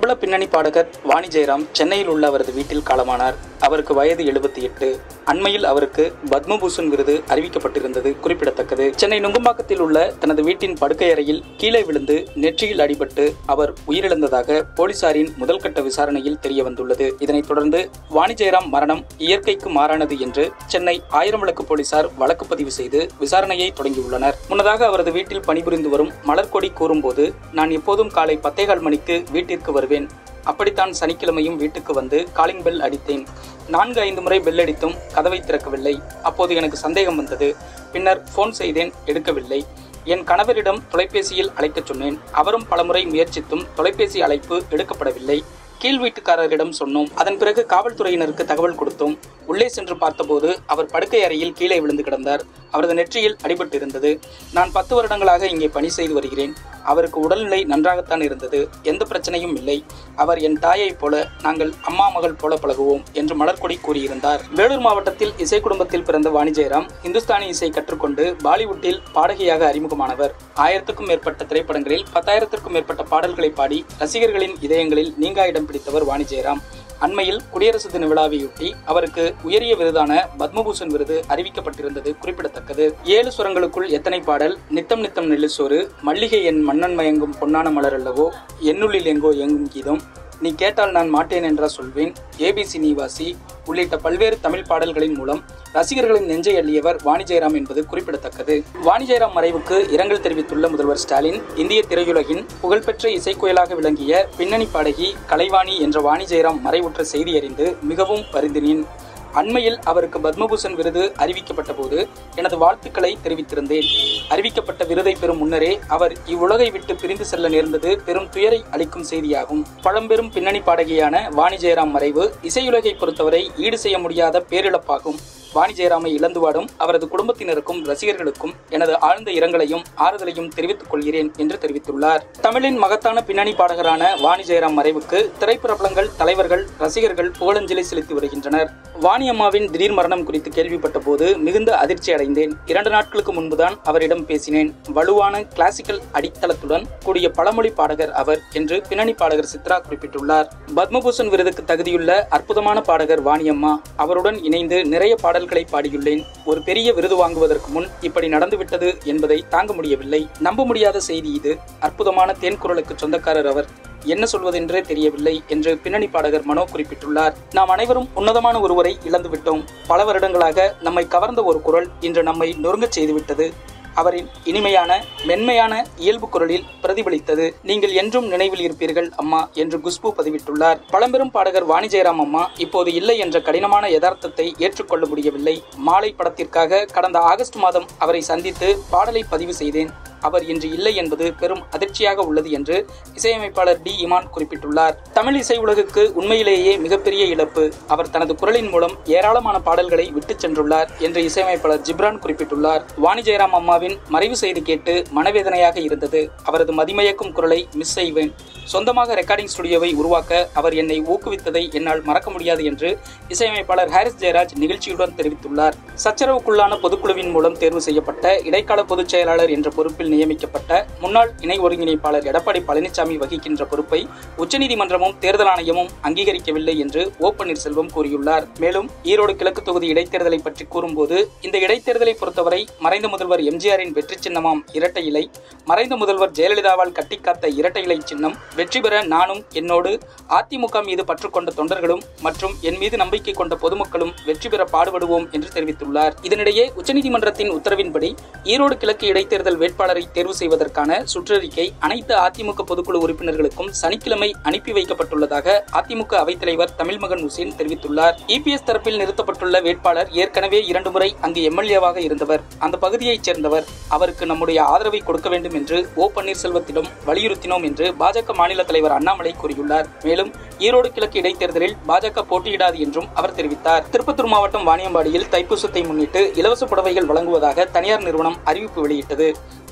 பிரபல பின்னணி பாடகர் வாணி ஜெயராம் சென்னையில் உள்ள அவரது வீட்டில் காலமானார் அவருக்கு வயது எழுபத்தி எட்டு அண்மையில் அவருக்கு பத்மபூஷன் விருது அறிவிக்கப்பட்டிருந்தது குறிப்பிடத்தக்கது சென்னை நுங்கம்பாக்கத்தில் உள்ள தனது வீட்டின் படுக்கை அறையில் கீழே விழுந்து நெற்றியில் அடிபட்டு அவர் உயிரிழந்ததாக போலீசாரின் முதல்கட்ட விசாரணையில் தெரிய வந்துள்ளது இதனைத் தொடர்ந்து வாணி ஜெயராம் மரணம் இயற்கைக்கு மாறானது என்று சென்னை ஆயிரம் விளக்கு போலீசார் வழக்கு பதிவு செய்து விசாரணையை தொடங்கியுள்ளனர் முன்னதாக அவரது வீட்டில் பணிபுரிந்து வரும் மலர்கொடி கூறும்போது நான் எப்போதும் காலை பத்தேகால் மணிக்கு வீட்டிற்கு வருவேன் அப்படித்தான் சனிக்கிழமையும் வீட்டுக்கு வந்து காலிங் பெல் அடித்தேன் நான்கு ஐந்து முறை பெல் அடித்தும் கதவை திறக்கவில்லை அப்போது எனக்கு சந்தேகம் வந்தது பின்னர் ஃபோன் செய்தேன் எடுக்கவில்லை என் கணவரிடம் தொலைபேசியில் அழைக்கச் சொன்னேன் அவரும் பலமுறை முயற்சித்தும் தொலைபேசி அழைப்பு எடுக்கப்படவில்லை கீழ் வீட்டுக்காரரிடம் சொன்னோம் அதன் பிறகு காவல்துறையினருக்கு தகவல் கொடுத்தோம் உள்ளே சென்று பார்த்தபோது அவர் படுக்கை அறையில் கீழே விழுந்து கிடந்தார் அவரது நெற்றியில் அடிபட்டு இருந்தது நான் பத்து வருடங்களாக இங்கே பணி செய்து வருகிறேன் அவருக்கு உடல்நிலை நன்றாகத்தான் இருந்தது எந்த பிரச்சனையும் இல்லை அவர் என் தாயைப் போல நாங்கள் அம்மா மகள் போல பழகுவோம் என்று மலர்கொடி கூறியிருந்தார் வேலூர் மாவட்டத்தில் இசை குடும்பத்தில் பிறந்த வாணி ஜெயராம் இந்துஸ்தானி இசை கற்றுக்கொண்டு பாலிவுட்டில் பாடகியாக அறிமுகமானவர் ஆயிரத்துக்கும் மேற்பட்ட திரைப்படங்களில் பத்தாயிரத்திற்கும் மேற்பட்ட பாடல்களை பாடி ரசிகர்களின் இதயங்களில் நீங்கா இடம் பிடித்தவர் வாணி ஜெயராம் அண்மையில் குடியரசு தின விழாவையொட்டி அவருக்கு உயரிய விருதான பத்மபூஷன் விருது அறிவிக்கப்பட்டிருந்தது குறிப்பிடத்தக்கது ஏழு சுரங்களுக்குள் எத்தனை பாடல் நித்தம் நித்தம் நெல்லுசோறு மல்லிகை என் மன்னன் மயங்கும் பொன்னான மலர் அல்லவோ என்னுள்ளில் எங்கோ எங்கும் கீதம் நீ கேட்டால் நான் மாட்டேன் என்றா சொல்வேன் ஏபிசி நீவாசி உள்ளிட்ட பல்வேறு தமிழ் பாடல்களின் மூலம் ரசிகர்களின் நெஞ்சை அள்ளியவர் வாணி ஜெயராம் என்பது குறிப்பிடத்தக்கது வாணி ஜெயராம் மறைவுக்கு இரங்கல் தெரிவித்துள்ள முதல்வர் ஸ்டாலின் இந்திய திரையுலகின் புகழ்பெற்ற இசைக்குயலாக விளங்கிய பின்னணி பாடகி கலைவாணி என்ற வாணி ஜெயராம் மறைவுற்ற செய்தி அறிந்து மிகவும் வருந்தினேன் அண்மையில் அவருக்கு பத்மபூஷன் விருது அறிவிக்கப்பட்ட போது எனது வாழ்த்துக்களை தெரிவித்திருந்தேன் அறிவிக்கப்பட்ட விருதை பெறும் முன்னரே அவர் இவ்வுலகை விட்டு பிரிந்து செல்ல நேர்ந்தது பெரும் துயரை அளிக்கும் செய்தியாகும் பழம்பெரும் பின்னணி பாடகியான வாணி ஜெயராம் மறைவு இசையுலகை பொறுத்தவரை ஈடு செய்ய முடியாத பேரிழப்பாகும் வாணி ஜெயராமை இழந்து வாடும் அவரது குடும்பத்தினருக்கும் ரசிகர்களுக்கும் எனது ஆழ்ந்த இரங்கலையும் ஆறுதலையும் தெரிவித்துக் கொள்கிறேன் என்று தெரிவித்துள்ளார் தமிழின் மகத்தான பின்னணி பாடகரான வாணி ஜெயராம் மறைவுக்கு திரைப்பிரபலங்கள் தலைவர்கள் ரசிகர்கள் புகழஞ்சலி செலுத்தி வருகின்றனர் வாணி அம்மாவின் திடீர் மரணம் குறித்து கேள்விப்பட்ட போது மிகுந்த அதிர்ச்சி அடைந்தேன் இரண்டு நாட்களுக்கு முன்புதான் அவரிடம் பேசினேன் வலுவான கிளாசிக்கல் அடித்தளத்துடன் கூடிய பழமொழி பாடகர் அவர் என்று பின்னணி பாடகர் சித்ரா குறிப்பிட்டுள்ளார் பத்மபூஷன் விருதுக்கு தகுதியுள்ள அற்புதமான பாடகர் வாணியம்மா அவருடன் இணைந்து நிறைய பாடல்களை பாடியுள்ளேன் ஒரு பெரிய விருது வாங்குவதற்கு முன் இப்படி நடந்துவிட்டது என்பதை தாங்க முடியவில்லை நம்ப முடியாத செய்தி இது அற்புதமான தேன்குரலுக்கு சொந்தக்காரர் அவர் என்ன சொல்வதென்றே தெரியவில்லை என்று பின்னணி பாடகர் மனோ குறிப்பிட்டுள்ளார் நாம் அனைவரும் உன்னதமான ஒருவரை இழந்துவிட்டோம் பல வருடங்களாக நம்மை கவர்ந்த ஒரு குரல் இன்று நம்மை நொறுங்கச் செய்துவிட்டது அவரின் இனிமையான மென்மையான இயல்பு குரலில் பிரதிபலித்தது நீங்கள் என்றும் நினைவில் இருப்பீர்கள் அம்மா என்று குஷ்பு பதிவிட்டுள்ளார் பழம்பெரும் பாடகர் வாணி ஜெயராம் அம்மா இப்போது இல்லை என்ற கடினமான யதார்த்தத்தை ஏற்றுக்கொள்ள முடியவில்லை மாலை படத்திற்காக கடந்த ஆகஸ்ட் மாதம் அவரை சந்தித்து பாடலை பதிவு செய்தேன் அவர் இன்று இல்லை என்பது பெரும் அதிர்ச்சியாக உள்ளது என்று இசையமைப்பாளர் டி இமான் குறிப்பிட்டுள்ளார் தமிழ் இசை உலகுக்கு உண்மையிலேயே மிகப்பெரிய இழப்பு அவர் தனது குரலின் மூலம் ஏராளமான பாடல்களை விட்டுச் சென்றுள்ளார் என்று இசையமைப்பாளர் ஜிப்ரான் குறிப்பிட்டுள்ளார் வாணி ஜெயராம் அம்மாவின் மறைவு செய்தி கேட்டு மனவேதனையாக இருந்தது அவரது மதிமயக்கும் குரலை மிஸ் செய்வேன் சொந்தமாக ரெக்கார்டிங் ஸ்டுடியோவை உருவாக்க அவர் என்னை ஊக்குவித்ததை என்னால் மறக்க முடியாது என்று இசையமைப்பாளர் ஹாரிஸ் ஜெயராஜ் நிகழ்ச்சியுடன் தெரிவித்துள்ளார் சச்சரவுக்குள்ளான பொதுக்குழுவின் மூலம் தேர்வு செய்யப்பட்ட இடைக்கால பொதுச் செயலாளர் என்ற பொறுப்பில் நியமிக்கப்பட்ட முன்னாள் இணை ஒருங்கிணைப்பாளர் எடப்பாடி பழனிசாமி வகிக்கின்ற பொறுப்பை உச்சநீதிமன்றமும் தேர்தல் ஆணையமும் அங்கீகரிக்கவில்லை என்று ஓ பன்னீர்செல்வம் கூறியுள்ளார் மேலும் ஈரோடு கிழக்கு தொகுதி இடைத்தேர்தலை பற்றி கூறும்போது இந்த இடைத்தேர்தலை பொறுத்தவரை மறைந்த முதல்வர் எம்ஜிஆரின் வெற்றி சின்னமாம் இரட்டை இலை மறைந்த முதல்வர் ஜெயலலிதாவால் கட்டிக்காத்த இரட்டை இலை சின்னம் வெற்றி பெற நானும் என்னோடு அதிமுக மீது பற்று கொண்ட தொண்டர்களும் மற்றும் என் மீது நம்பிக்கை கொண்ட பொதுமக்களும் வெற்றி பெற பாடுபடுவோம் என்று தெரிவித்துள்ளார் இதனிடையே உச்சநீதிமன்றத்தின் உத்தரவின்படி ஈரோடு கிழக்கு இடைத்தேர்தல் வேட்பாளரை தேர்வு செய்வதற்கான சுற்றறிக்கை அனைத்து அதிமுக பொதுக்குழு உறுப்பினர்களுக்கும் சனிக்கிழமை அனுப்பி வைக்கப்பட்டுள்ளதாக அதிமுக அவைத்தலைவர் தமிழ்மகன் உசேன் தெரிவித்துள்ளார் இபிஎஸ் தரப்பில் நிறுத்தப்பட்டுள்ள வேட்பாளர் ஏற்கனவே இரண்டு முறை அங்கு எம்எல்ஏவாக இருந்தவர் அந்த பகுதியைச் சேர்ந்தவர் அவருக்கு நம்முடைய ஆதரவை கொடுக்க வேண்டும் என்று ஓ பன்னீர்செல்வத்திடம் வலியுறுத்தினோம் என்று பாஜக மாநில தலைவர் அண்ணாமலை கூறியுள்ளார் மேலும் ஈரோடு கிழக்கு இடைத்தேர்தலில் பாஜக போட்டியிடாது என்றும் அவர் தெரிவித்தார் திருப்பத்தூர் மாவட்டம் வாணியம்பாடியில் தைப்பூசத்தை முன்னிட்டு இலவச புடவைகள் வழங்குவதாக தனியார் நிறுவனம் அறிவிப்பு வெளியிட்டது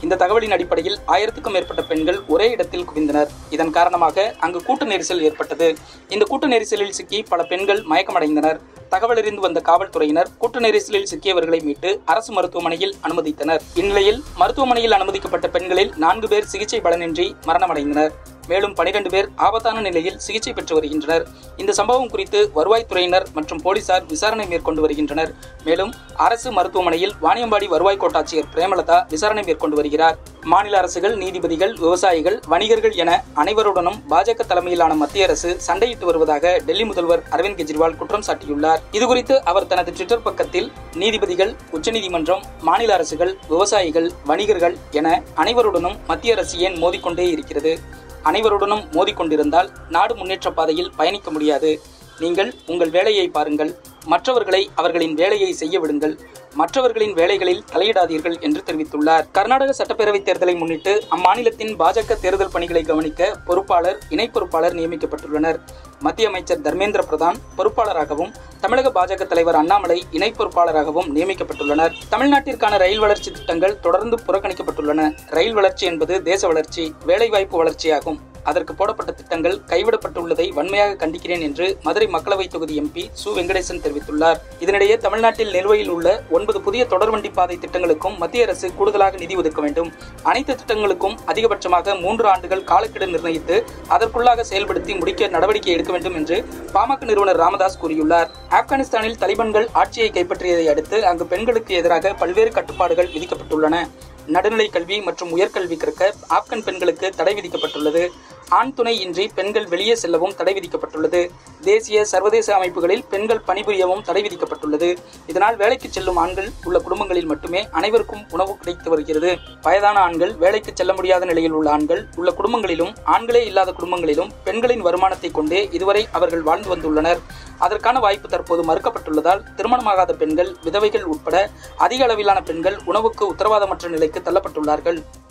இந்த தகவலின் அடிப்படையில் ஆயிரத்துக்கும் மேற்பட்ட பெண்கள் ஒரே இடத்தில் குவிந்தனர் இதன் காரணமாக அங்கு கூட்ட நெரிசல் ஏற்பட்டது இந்த கூட்ட நெரிசலில் சிக்கி பல பெண்கள் மயக்கமடைந்தனர் தகவல் அறிந்து வந்த காவல்துறையினர் கூட்ட நெரிசலில் சிக்கியவர்களை மீட்டு அரசு மருத்துவமனையில் அனுமதித்தனர் இந்நிலையில் மருத்துவமனையில் அனுமதிக்கப்பட்ட பெண்களில் நான்கு பேர் சிகிச்சை பலனின்றி மரணமடைந்தனர் மேலும் பனிரெண்டு பேர் ஆபத்தான நிலையில் சிகிச்சை பெற்று வருகின்றனர் இந்த சம்பவம் குறித்து வருவாய்த்துறையினர் மற்றும் போலீசார் விசாரணை மேற்கொண்டு வருகின்றனர் மேலும் அரசு மருத்துவமனையில் வாணியம்பாடி வருவாய் கோட்டாட்சியர் பிரேமலதா விசாரணை மேற்கொண்டு வருகிறார் மாநில அரசுகள் நீதிபதிகள் விவசாயிகள் வணிகர்கள் என அனைவருடனும் பாஜக தலைமையிலான மத்திய அரசு சண்டையிட்டு வருவதாக டெல்லி முதல்வர் அரவிந்த் கெஜ்ரிவால் குற்றம் சாட்டியுள்ளார் இதுகுறித்து அவர் தனது ட்விட்டர் பக்கத்தில் நீதிபதிகள் உச்சநீதிமன்றம் மாநில அரசுகள் விவசாயிகள் வணிகர்கள் என அனைவருடனும் மத்திய அரசு ஏன் மோதிக்கொண்டே இருக்கிறது அனைவருடனும் மோதிக்கொண்டிருந்தால் நாடு முன்னேற்ற பாதையில் பயணிக்க முடியாது நீங்கள் உங்கள் வேலையை பாருங்கள் மற்றவர்களை அவர்களின் வேலையை செய்ய விடுங்கள் மற்றவர்களின் வேலைகளில் தலையிடாதீர்கள் என்று தெரிவித்துள்ளார் கர்நாடக சட்டப்பேரவைத் தேர்தலை முன்னிட்டு அம்மாநிலத்தின் பாஜக தேர்தல் பணிகளை கவனிக்க பொறுப்பாளர் இணை பொறுப்பாளர் நியமிக்கப்பட்டுள்ளனர் மத்திய அமைச்சர் தர்மேந்திர பிரதான் பொறுப்பாளராகவும் தமிழக பாஜக தலைவர் அண்ணாமலை இணை பொறுப்பாளராகவும் நியமிக்கப்பட்டுள்ளனர் தமிழ்நாட்டிற்கான ரயில் வளர்ச்சி திட்டங்கள் தொடர்ந்து புறக்கணிக்கப்பட்டுள்ளன ரயில் வளர்ச்சி என்பது தேச வளர்ச்சி வேலைவாய்ப்பு வளர்ச்சியாகும் அதற்கு போடப்பட்ட திட்டங்கள் கைவிடப்பட்டுள்ளதை வன்மையாக கண்டிக்கிறேன் என்று மதுரை மக்களவை தொகுதி எம்பி சு வெங்கடேசன் தெரிவித்துள்ளார் இதனிடையே தமிழ்நாட்டில் நிலுவையில் உள்ள ஒன்பது புதிய தொடர்வண்டி பாதை திட்டங்களுக்கும் மத்திய அரசு கூடுதலாக நிதி ஒதுக்க வேண்டும் அனைத்து திட்டங்களுக்கும் அதிகபட்சமாக மூன்று ஆண்டுகள் காலக்கெடு நிர்ணயித்து அதற்குள்ளாக செயல்படுத்தி முடிக்க நடவடிக்கை எடுக்க வேண்டும் என்று பாமக நிறுவனர் ராமதாஸ் கூறியுள்ளார் ஆப்கானிஸ்தானில் தலிபான்கள் ஆட்சியை கைப்பற்றியதை அடுத்து அங்கு பெண்களுக்கு எதிராக பல்வேறு கட்டுப்பாடுகள் விதிக்கப்பட்டுள்ளன நடுநிலை கல்வி மற்றும் உயர்கல்வி கற்க ஆப்கன் பெண்களுக்கு தடை விதிக்கப்பட்டுள்ளது ஆண் துணை இன்றி பெண்கள் வெளியே செல்லவும் தடை விதிக்கப்பட்டுள்ளது தேசிய சர்வதேச அமைப்புகளில் பெண்கள் பணிபுரியவும் தடை விதிக்கப்பட்டுள்ளது இதனால் வேலைக்கு செல்லும் ஆண்கள் உள்ள குடும்பங்களில் மட்டுமே அனைவருக்கும் உணவு கிடைத்து வருகிறது வயதான ஆண்கள் வேலைக்கு செல்ல முடியாத நிலையில் உள்ள ஆண்கள் உள்ள குடும்பங்களிலும் ஆண்களே இல்லாத குடும்பங்களிலும் பெண்களின் வருமானத்தை கொண்டே இதுவரை அவர்கள் வாழ்ந்து வந்துள்ளனர் அதற்கான வாய்ப்பு தற்போது மறுக்கப்பட்டுள்ளதால் திருமணமாகாத பெண்கள் விதவைகள் உட்பட அதிக அளவிலான பெண்கள் உணவுக்கு உத்தரவாதமற்ற நிலைக்கு தள்ளப்பட்டுள்ளார்கள்